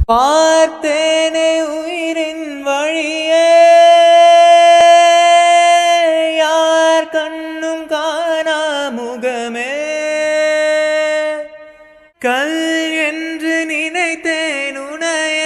பார்த்தேனே உயிரின் வழியே யார் கண்ணும் காணா முகமே கல் என்று நினைத்தேன் உனைய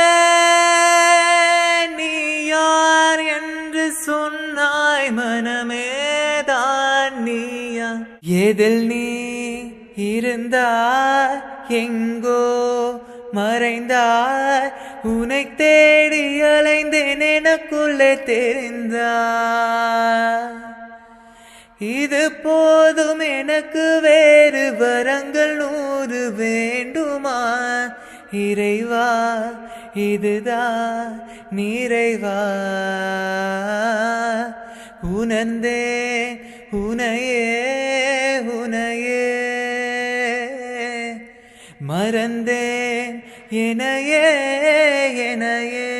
நீ யார் என்று சொன்னாய் மனமே தான் நீயா எதில் நீ இருந்தாய் எங்கோ மறைந்தாய் உனை தேடி அலைந்தேன் எனக்குள்ளே தெரிந்தாய் இது போதும் எனக்கு வேறு வரங்கள் நூறு வேண்டுமா இறைவா இதுதான் நிறைவா உணர்ந்தே உனையே உனையே மறந்தேன் எனையே எனையே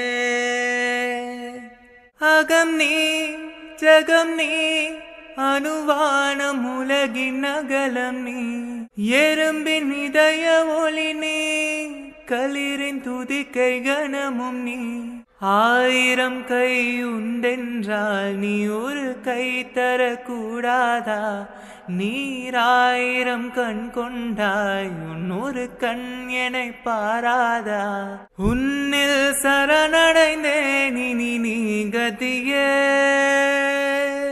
அகம் நீ ஜகம் நீ அணுவானம் உலகின் அகலம் நீ எறும்பின் இதய ஒளி நீ களிரின் துதிக்கை கணமும் நீ ஆயிரம் கை உண்டென்றால் நீ ஒரு கை தரக்கூடாதா நீராயிரம் கண் கொண்டாய் உன் ஒரு கண் என்னை பாராதா உன்னில் சரணடைந்தேன் இனி நீ கதியே